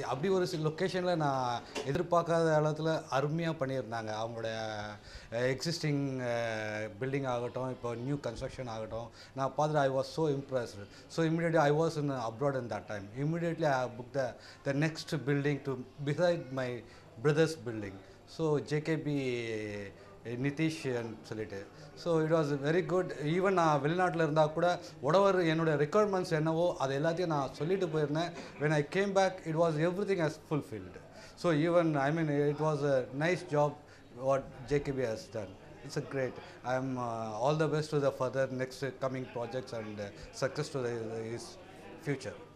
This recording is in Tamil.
அப்படி ஒரு சில லொக்கேஷனில் நான் எதிர்பார்க்காத அளத்தில் அருமையாக பண்ணியிருந்தாங்க அவங்களுடைய எக்ஸிஸ்டிங் பில்டிங் ஆகட்டும் இப்போ நியூ கன்ஸ்ட்ரக்ஷன் ஆகட்டும் நான் பார்த்துட்டு I was so impressed so immediately I was in abroad in that time immediately I book the the next building to beside my brothers building so JKB Nitish சொல்லிட்டு so it was very good even நான் வெளிநாட்டில் இருந்தால் கூட உடவர் என்னோட ரெக்குயர்மெண்ட்ஸ் என்னவோ அது எல்லாத்தையும் நான் சொல்லிட்டு போயிருந்தேன் when I came back it was everything has fulfilled so even I mean it was a nice job what JKB has done it's a great I am all the best to the further next coming projects and success to the is future